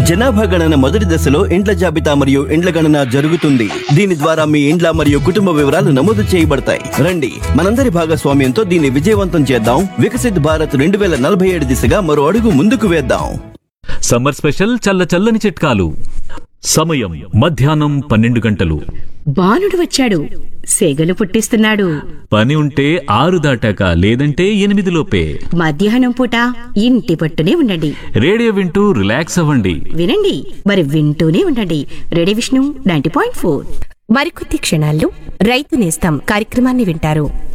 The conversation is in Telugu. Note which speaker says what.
Speaker 1: జనాభా గణన మొదటి దశలో ఇండ్ల జాబితా మరియు ఇండ్ల గణన జరుగుతుంది దీని ద్వారా మీ ఇండ్ల మరియు కుటుంబ వివరాలు నమోదు చేయబడతాయి రండి మనందరి భాగస్వామ్యంతో దీన్ని విజయవంతం చేద్దాం వికసిత్ భారత్ రెండు వేల నలభై ఏడు దిశగా మరో అడుగు ముందుకు వేద్దాం
Speaker 2: సమ్మర్ స్పెషల్ చల్ల చల్లని చిట్కాలు సమయం మధ్యాహ్నం పన్నెండు గంటలు
Speaker 3: బాలుడు వచ్చాడు సెగలు పుట్టిస్తున్నాడు
Speaker 2: పని ఉంటే ఆరు దాటాక లేదంటే ఎనిమిది లోపే
Speaker 3: మధ్యాహ్నం పూట ఇంటి పట్టునే ఉండండి
Speaker 2: రేడియో వింటూ రిలాక్స్ అవ్వండి
Speaker 3: వినండి మరి వింటూనే ఉండండి ready Vishnu ninety point four
Speaker 4: మరికొద్ది క్షణాల్లో రైతు నేస్తం కార్యక్రమాన్ని వింటారు